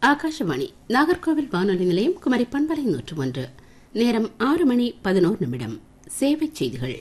ஆகாஷவாணி நாகர்கோவில் வானொலி நிலையம் குமரி பண்பலை நூற்று ஒன்று நேரம் ஆறு மணி பதினோரு நிமிடம் சேவை செய்திகள்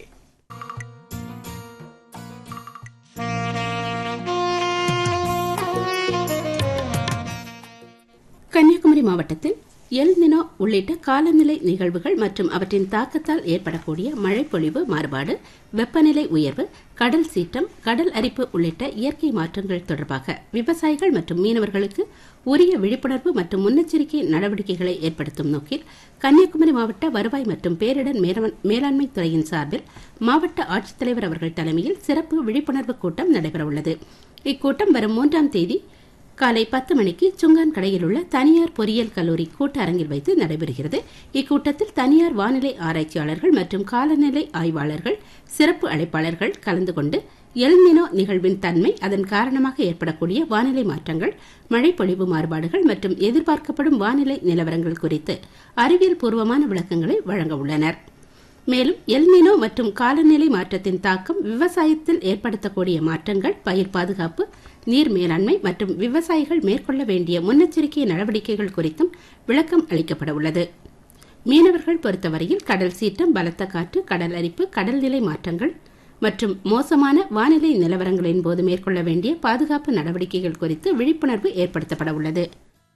கன்னியாகுமரி மாவட்டத்தில் எல் நினோ உள்ளிட்ட காலநிலை நிகழ்வுகள் மற்றும் அவற்றின் தாக்கத்தால் ஏற்படக்கூடிய மழைப்பொழிவு மாறுபாடு வெப்பநிலை உயர்வு கடல் சீற்றம் கடல் அரிப்பு உள்ளிட்ட இயற்கை மாற்றங்கள் தொடர்பாக விவசாயிகள் மற்றும் மீனவர்களுக்கு உரிய விழிப்புணர்வு மற்றும் முன்னெச்சரிக்கை நடவடிக்கைகளை ஏற்படுத்தும் நோக்கில் கன்னியாகுமரி மாவட்ட வருவாய் மற்றும் பேரிடர் மேலாண்மை துறையின் சார்பில் மாவட்ட ஆட்சித்தலைவர் அவர்கள் தலைமையில் சிறப்பு விழிப்புணர்வு கூட்டம் நடைபெறவுள்ளது இக்கூட்டம் வரும் மூன்றாம் தேதி காலை பத்து மணிக்கு சுங்கான் கடையில் உள்ள தனியார் பொறியியல் கல்லூரி கூட்ட அரங்கில் வைத்து நடைபெறுகிறது இக்கூட்டத்தில் தனியார் வானிலை ஆராய்ச்சியாளர்கள் மற்றும் காலநிலை ஆய்வாளர்கள் சிறப்பு அழைப்பாளர்கள் கலந்து கொண்டு எல்நினோ நிகழ்வின் தன்மை அதன் காரணமாக ஏற்படக்கூடிய வானிலை மாற்றங்கள் மழைப்பொழிவு மாறுபாடுகள் மற்றும் எதிர்பார்க்கப்படும் வானிலை நிலவரங்கள் குறித்து அறிவியல் பூர்வமான விளக்கங்களை வழங்க உள்ளனர் மேலும் எல்னினோ மற்றும் காலநிலை மாற்றத்தின் தாக்கம் விவசாயத்தில் ஏற்படுத்தக்கூடிய மாற்றங்கள் பயிர் பாதுகாப்பு நீர் மேலாண்மை மற்றும் விவசாயிகள் மேற்கொள்ள வேண்டிய முன்னெச்சரிக்கை நடவடிக்கைகள் குறித்தும் விளக்கம் அளிக்கப்பட உள்ளது மீனவர்கள் பொறுத்தவரையில் கடல் சீற்றம் பலத்த காற்று கடல் அரிப்பு கடல்நிலை மாற்றங்கள் மற்றும் மோசமான வானிலை நிலவரங்களின் போது மேற்கொள்ள வேண்டிய பாதுகாப்பு நடவடிக்கைகள் குறித்து விழிப்புணர்வு ஏற்படுத்தப்பட உள்ளது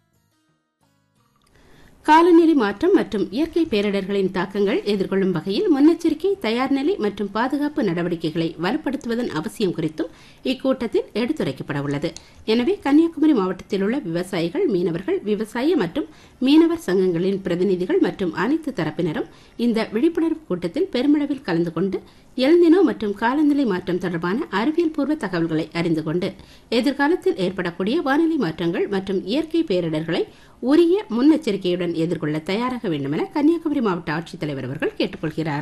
காலநிலை மாற்றம் மற்றும் இயற்கை பேரிடர்களின் தாக்கங்கள் எதிர்கொள்ளும் வகையில் முன்னெச்சரிக்கை தயார்நிலை மற்றும் பாதுகாப்பு நடவடிக்கைகளை வலுப்படுத்துவதன் அவசியம் குறித்தும் இக்கூட்டத்தில் எடுத்துரைக்கப்பட உள்ளது எனவே கன்னியாகுமரி மாவட்டத்தில் உள்ள விவசாயிகள் மீனவர்கள் விவசாய மற்றும் மீனவர் சங்கங்களின் பிரதிநிதிகள் மற்றும் அனைத்து தரப்பினரும் இந்த விழிப்புணர்வு கூட்டத்தில் பெருமளவில் கலந்து கொண்டு எல்நினோ மற்றும் காலநிலை மாற்றம் தொடர்பான அறிவியல் பூர்வ தகவல்களை அறிந்து கொண்டு எதிர்காலத்தில் ஏற்படக்கூடிய வானிலை மாற்றங்கள் மற்றும் இயற்கை பேரிடர்களை உரிய முன்னெச்சரிக்கையுடன் எதிர்கொள்ள தயாராக வேண்டும் என கன்னியாகுமரி மாவட்ட ஆட்சித்தலைவர் அவர்கள் கேட்டுக்கொள்கிறார்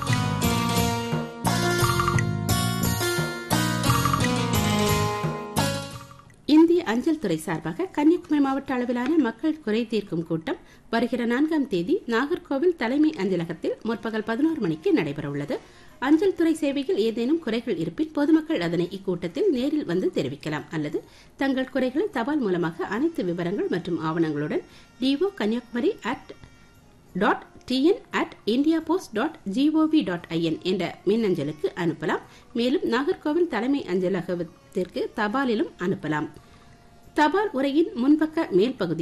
இந்திய அஞ்சல் துறை சார்பாக கன்னியாகுமரி மாவட்ட அளவிலான மக்கள் குறை தீர்க்கும் கூட்டம் வருகிற நான்காம் தேதி நாகர்கோவில் தலைமை அஞ்சலகத்தில் முற்பகல் பதினோரு மணிக்கு நடைபெறவுள்ளது அஞ்சல் துறை சேவையில் ஏதேனும் குறைகள் இருப்பின் பொதுமக்கள் அதனை இக்கூட்டத்தில் நேரில் வந்து தெரிவிக்கலாம் அல்லது தங்கள் குறைகளை தபால் மூலமாக அனைத்து விவரங்கள் மற்றும் ஆவணங்களுடன் DO Kanyakumari at dot TN at India post dot GOV dot IN என்ற மின்னஞ்சலுக்கு அனுப்பலாம் மேலும் நாகர்கோவில் தலைமை அஞ்சலகத்திற்கு தபாலிலும் அனுப்பலாம் தபால் உரையின் முன்பக்க மேல் பகுதி